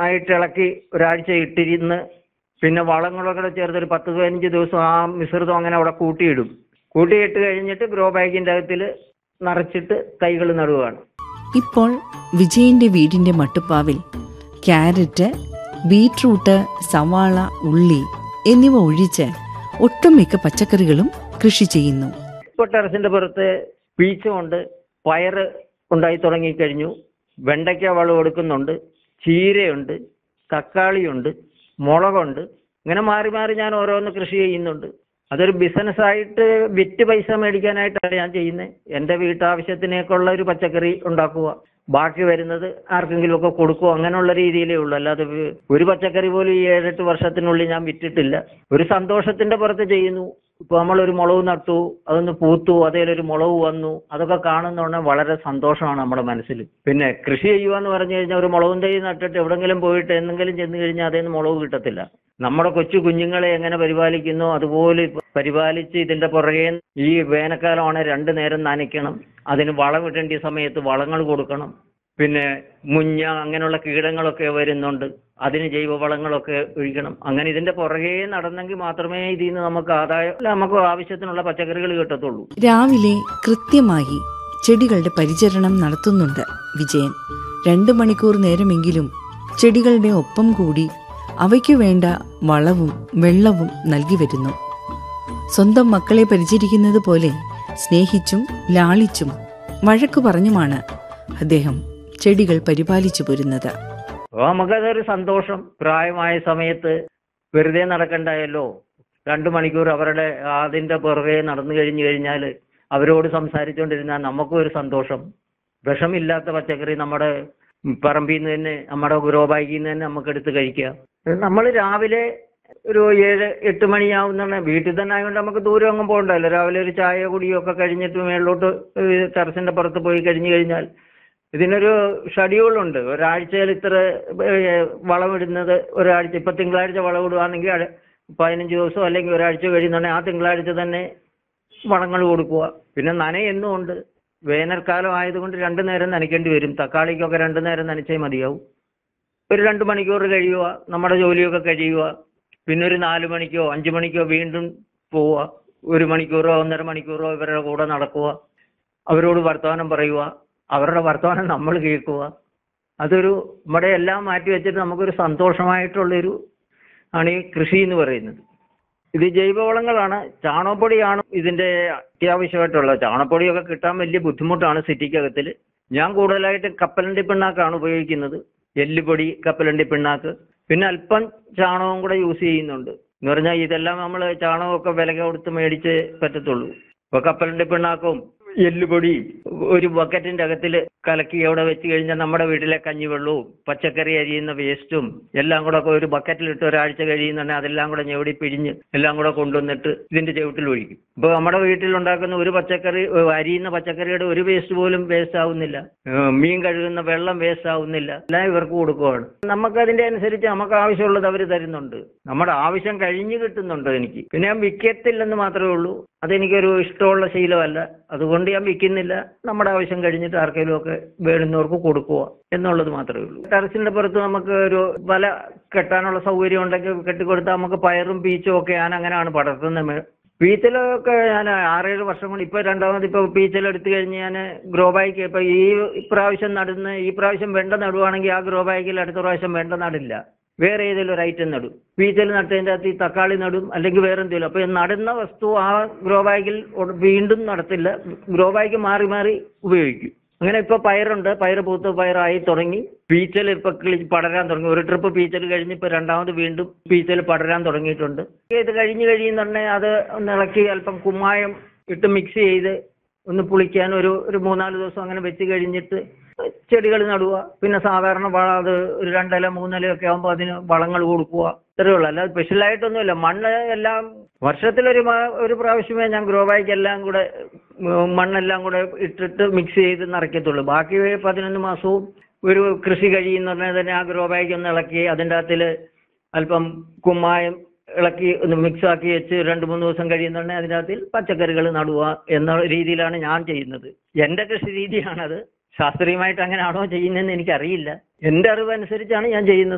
നന്നായിട്ട് ഇളക്കി ഒരാഴ്ച ഇട്ടിരുന്ന് പിന്നെ വളങ്ങളൊക്കെ ചേർത്ത് ഒരു പത്ത് പതിനഞ്ച് ദിവസം ആ മിശ്രിതം അങ്ങനെ അവിടെ കൂട്ടിയിടും കൂട്ടിയിട്ട് കഴിഞ്ഞിട്ട് ഗ്രോ ബാഗിന്റെ അകത്തിൽ നിറച്ചിട്ട് തൈകൾ നടുകയാണ് ഇപ്പോൾ വിജയന്റെ വീടിന്റെ മട്ടുപ്പാവിൽ ക്യാരറ്റ് ബീട്രൂട്ട് സവാള ഉള്ളി എന്നിവ ഒഴിച്ച് ഒട്ടുമിക്ക പച്ചക്കറികളും കൃഷി ചെയ്യുന്നു ഇപ്പോൾ ടെറസിന്റെ പുറത്ത് പീച്ചുമുണ്ട് പയറ് ഉണ്ടായി തുടങ്ങിക്കഴിഞ്ഞു വെണ്ടയ്ക്ക വളം എടുക്കുന്നുണ്ട് ചീരയുണ്ട് തക്കാളിയുണ്ട് മുളകുണ്ട് ഇങ്ങനെ മാറി മാറി ഞാൻ ഓരോന്ന് കൃഷി ചെയ്യുന്നുണ്ട് അതൊരു ബിസിനസ്സായിട്ട് വിറ്റ് പൈസ മേടിക്കാനായിട്ടാണ് ഞാൻ ചെയ്യുന്നത് എൻ്റെ വീട്ടാവശ്യത്തിനേക്കുള്ള ഒരു പച്ചക്കറി ഉണ്ടാക്കുക ബാക്കി വരുന്നത് ആർക്കെങ്കിലും ഒക്കെ കൊടുക്കുക അങ്ങനെയുള്ള രീതിയിലേ ഉള്ളൂ അല്ലാതെ വി- ഒരു പച്ചക്കറി പോലും ഈ ഏഴെട്ട് വർഷത്തിനുള്ളിൽ ഞാൻ വിറ്റിട്ടില്ല ഒരു സന്തോഷത്തിന്റെ പുറത്ത് ചെയ്യുന്നു ഇപ്പൊ നമ്മളൊരു മുളക് നട്ടു അതൊന്ന് പൂത്തു അതേലൊരു മുളക് വന്നു അതൊക്കെ കാണുന്നോണ്ട് വളരെ സന്തോഷമാണ് നമ്മുടെ മനസ്സിൽ പിന്നെ കൃഷി ചെയ്യുക എന്ന് പറഞ്ഞു കഴിഞ്ഞാൽ ഒരു മുളകും തൈ നട്ടിട്ട് എവിടെങ്കിലും പോയിട്ട് എന്തെങ്കിലും ചെന്ന് കഴിഞ്ഞാൽ അതിൽ നിന്ന് മുളക് കിട്ടത്തില്ല നമ്മുടെ കൊച്ചു കുഞ്ഞുങ്ങളെ എങ്ങനെ പരിപാലിക്കുന്നു അതുപോലെ ഇപ്പൊ പരിപാലിച്ച് ഇതിന്റെ പുറകെ ഈ വേനൽക്കാലമാണ് രണ്ടു നേരം നനയ്ക്കണം അതിന് വളം ഇടേണ്ട സമയത്ത് വളങ്ങൾ കൊടുക്കണം പിന്നെ മുഞ്ഞ അങ്ങനെയുള്ള കീടങ്ങളൊക്കെ വരുന്നുണ്ട് അതിന് ജൈവവളങ്ങളൊക്കെ ഒഴിക്കണം അങ്ങനെ ഇതിന്റെ പുറകെ നടന്നെങ്കിൽ മാത്രമേ ഇതിൽ നിന്ന് നമുക്ക് ആദായം അല്ല, നമുക്ക് ആവശ്യത്തിനുള്ള പച്ചക്കറികൾ കിട്ടത്തുള്ളൂ രാവിലെ കൃത്യമായി ചെടികളുടെ പരിചരണം നടത്തുന്നുണ്ട് വിജയൻ രണ്ട് മണിക്കൂർ നേരമെങ്കിലും ചെടികളുടെ ഒപ്പം കൂടി അവയ്ക്കു വേണ്ട വളവും വെള്ളവും നൽകി വരുന്നു സ്വന്തം മക്കളെ പരിചരിക്കുന്നത് പോലെ സ്നേഹിച്ചും ലാളിച്ചും വഴക്കു പറഞ്ഞുമാണ് അദ്ദേഹം ചെടികൾ പരിപാലിച്ചു പോരുന്നത് അപ്പോൾ നമുക്കതൊരു സന്തോഷം പ്രായമായ സമയത്ത് വെറുതെ നടക്കണ്ടായല്ലോ രണ്ടു മണിക്കൂർ അവരുടെ അതിന്റെ പുറകെ നടന്നു കഴിഞ്ഞു കഴിഞ്ഞാൽ അവരോട് സംസാരിച്ചുകൊണ്ടിരുന്നാൽ നമുക്കും ഒരു സന്തോഷം വിഷമില്ലാത്ത പച്ചക്കറി നമ്മുടെ പറമ്പിൽ നിന്ന് തന്നെ നമ്മുടെ ഗ്രോ ബാഗിൽ നിന്ന് തന്നെ നമുക്ക് എടുത്ത് കഴിക്കാം നമ്മൾ രാവിലെ ഒരു ഏഴ് എട്ട് മണിയാവുന്ന വീട്ടിൽ തന്നെ ആയതുകൊണ്ട് നമുക്ക് ദൂരം ഒന്നും പോകണ്ടല്ലോ രാവിലെ ഒരു ചായ കുടിയൊക്കെ കഴിഞ്ഞിട്ട് മേളിലോട്ട് ടെറസിന്റെ പുറത്ത് പോയി കഴിഞ്ഞു കഴിഞ്ഞാൽ ഇതിനൊരു ഷെഡ്യൂളുണ്ട് ഒരാഴ്ചയിൽ ഇത്ര ഏഹ്, വളമിടുന്നത് ഒരാഴ്ച ഇപ്പൊ തിങ്കളാഴ്ച വളമിടുകയാണെങ്കിൽ അട് പതിനഞ്ച് ദിവസം അല്ലെങ്കിൽ ഒരാഴ്ച കഴിയുന്നുണ്ടെങ്കിൽ ആ തിങ്കളാഴ്ച തന്നെ വളങ്ങൾ കൊടുക്കുക പിന്നെ നനയെന്നും ഉണ്ട് വേനൽക്കാലം ആയതുകൊണ്ട് രണ്ടു നേരം നനയ്ക്കേണ്ടി വരും തക്കാളിക്കൊക്കെ രണ്ടു നേരം നനച്ചേ മതിയാവും ഒരു രണ്ട് മണിക്കൂർ കഴിയുക നമ്മുടെ ജോലിയൊക്കെ കഴിയുക പിന്നെ ഒരു നാല് മണിക്കോ അഞ്ചു മണിക്കോ വീണ്ടും പോവുക ഒരു മണിക്കൂറോ ഒന്നര മണിക്കൂറോ ഇവരുടെ കൂടെ നടക്കുക അവരോട് വർത്തമാനം പറയുക അവരുടെ വർത്തമാനം നമ്മൾ കേൾക്കുക അതൊരു നമ്മുടെ എല്ലാം മാറ്റി വെച്ചിട്ട് നമുക്കൊരു സന്തോഷമായിട്ടുള്ളൊരു ആണ് ഈ കൃഷി എന്ന് പറയുന്നത് ഇത് ജൈവവളങ്ങളാണ് ചാണകപ്പൊടിയാണ് ഇതിന്റെ അത്യാവശ്യമായിട്ടുള്ളത് ചാണകപ്പൊടിയൊക്കെ കിട്ടാൻ വലിയ ബുദ്ധിമുട്ടാണ് സിറ്റിക്കകത്തിൽ ഞാൻ കൂടുതലായിട്ട് കപ്പലണ്ടി പിണ്ണാക്കാണ് ഉപയോഗിക്കുന്നത് എല്ലുപൊടി കപ്പലണ്ടി പിണ്ണാക്ക് പിന്നെ അല്പം ചാണകവും കൂടെ യൂസ് ചെയ്യുന്നുണ്ട് എന്ന് പറഞ്ഞാൽ ഇതെല്ലാം നമ്മൾ ചാണകമൊക്കെ വില കൊടുത്ത് മേടിച്ച് പറ്റത്തുള്ളൂ ഇപ്പൊ കപ്പലണ്ടി പിണ്ണാക്കും എല്ലുപൊടി ഒരു ബക്കറ്റിന്റെ അകത്തിൽ കലക്കി അവിടെ വെച്ച് കഴിഞ്ഞാൽ നമ്മുടെ വീട്ടിലെ കഞ്ഞിവെള്ളവും പച്ചക്കറി അരിയുന്ന വേസ്റ്റും എല്ലാം കൂടെ ഒക്കെ ഒരു ബക്കറ്റിലിട്ട് ഒരാഴ്ച കഴിയുന്നുണ്ടെങ്കിൽ അതെല്ലാം കൂടെ ഞെവടി പിഴിഞ്ഞ് എല്ലാം കൂടെ കൊണ്ടുവന്നിട്ട് ഇതിന്റെ ചുവട്ടിൽ ഒഴിക്കും ഇപ്പൊ നമ്മുടെ വീട്ടിൽ ഉണ്ടാക്കുന്ന ഒരു പച്ചക്കറി ഏഹ് അരിയുന്ന പച്ചക്കറിയുടെ ഒരു വേസ്റ്റ് പോലും വേസ്റ്റ് ആവുന്നില്ല ഏഹ് മീൻ കഴുകുന്ന വെള്ളം വേസ്റ്റ് ആവുന്നില്ല എല്ലാം ഇവർക്ക് കൊടുക്കുവാണ് നമുക്ക് അതിന്റെ അനുസരിച്ച് നമുക്ക് ആവശ്യമുള്ളത് അവർ തരുന്നുണ്ട് നമ്മുടെ ആവശ്യം കഴിഞ്ഞു കിട്ടുന്നുണ്ട് എനിക്ക് പിന്നെ ഞാൻ വിൽക്കത്തില്ലെന്ന് മാത്രമേ ഉള്ളൂ അതെനിക്കൊരു ഇഷ്ടമുള്ള ശീലമല്ല അതുകൊണ്ട് ഞാൻ വിൽക്കുന്നില്ല നമ്മുടെ ആവശ്യം കഴിഞ്ഞിട്ട് ആർക്കെങ്കിലും ഒക്കെ വേണ്ടുന്നവർക്ക് കൊടുക്കുക എന്നുള്ളത് മാത്രമേ ഉള്ളൂ ടെറസിന്റെ പുറത്ത് നമുക്ക് ഒരു വല കെട്ടാനുള്ള സൗകര്യം ഉണ്ടെങ്കിൽ കെട്ടിക്കൊടുത്താൽ നമുക്ക് പയറും പീച്ചും ഒക്കെ ഞാൻ അങ്ങനെയാണ് പടർത്തുന്നത് മേ- പീച്ചലൊക്കെ ഞാൻ ആറേഴ് വർഷം കൊണ്ട് ഇപ്പൊ രണ്ടാമത് ഇപ്പൊ പീച്ചൽ എടുത്തു കഴിഞ്ഞ് ഞാൻ ഗ്രോ ബാഗ് ഇപ്പൊ ഈ ഇപ്രാവശ്യം നടുന്ന ഈ പ്രാവശ്യം വെണ്ട നടുവാണെങ്കിൽ ആ ഗ്രോ ബാഗിൽ അടുത്ത പ്രാവശ്യം വെണ്ട നടില്ല വേറെ ഏതെങ്കിലും ഒരു ഐറ്റം നടും പീച്ചൽ നട്ടതിൻ്റെ അകത്ത് ഈ തക്കാളി നടും അല്ലെങ്കിൽ വേറെ എന്തെങ്കിലും അപ്പൊ ഈ നടുന്ന വസ്തു ആ ഗ്രോ ബാഗിൽ ഉട- വീണ്ടും നടത്തില്ല ഗ്രോ ബാഗ് മാറി മാറി ഉപയോഗിക്കും അങ്ങനെ ഇപ്പൊ പയറുണ്ട് പയർ പൂത്ത് പയറായി തുടങ്ങി പീച്ചൽ ഇപ്പൊ കിളി പടരാൻ തുടങ്ങി ഒരു ട്രിപ്പ് പീച്ചൽ കഴിഞ്ഞ് ഇപ്പൊ രണ്ടാമത് വീണ്ടും പീച്ചൽ പടരാൻ തുടങ്ങിയിട്ടുണ്ട് ഇത് കഴിഞ്ഞ് കഴിയുന്നുണ്ടെങ്കിൽ അത് ഒന്ന് ഇളക്കി അല്പം കുമ്മായം ഇട്ട് മിക്സ് ചെയ്ത് ഒന്ന് പുളിക്കാൻ ഒരു ഒരു മൂന്നാല് ദിവസം അങ്ങനെ വെച്ച് കഴിഞ്ഞിട്ട് ചെടികൾ നടുക പിന്നെ സാധാരണ വളം അത് ഒരു രണ്ടില മൂന്നിലയൊക്കെ ആകുമ്പോൾ അതിന് വളങ്ങൾ കൊടുക്കുക ഇത്രയേ ഉള്ളൂ അല്ലാതെ സ്പെഷ്യലായിട്ടൊന്നുമില്ല മണ്ണ് എല്ലാം വർഷത്തിലൊരു മാ- ഒരു പ്രാവശ്യമേ ഞാൻ ഗ്രോ ബാഗ് എല്ലാം കൂടെ ഉം, മണ്ണെല്ലാം കൂടെ ഇട്ടിട്ട് മിക്സ് ചെയ്ത് നിറയ്ക്കത്തുള്ളൂ ബാക്കി പതിനൊന്ന് മാസവും ഒരു കൃഷി കഴിയുന്നുണ്ടെങ്കിൽ തന്നെ ആ ഗ്രോ ബാഗ് ഒന്ന് ഇളക്കി അതിൻ്റെ അകത്തിൽ അല്പം കുമ്മായം ഇളക്കി ഒന്ന് മിക്സ് ആക്കി വെച്ച് രണ്ട് മൂന്ന് ദിവസം കഴിയുന്നുണ്ടെങ്കിൽ അതിനകത്തിൽ പച്ചക്കറികൾ നടുക എന്ന രീതിയിലാണ് ഞാൻ ചെയ്യുന്നത് എൻ്റെ കൃഷി രീതിയാണത് ശാസ്ത്രീയമായിട്ട് അങ്ങനെയാണോ ചെയ്യുന്നതെന്ന് എനിക്കറിയില്ല എൻ്റെ അറിവ് അനുസരിച്ചാണ് ഞാൻ ചെയ്യുന്നത്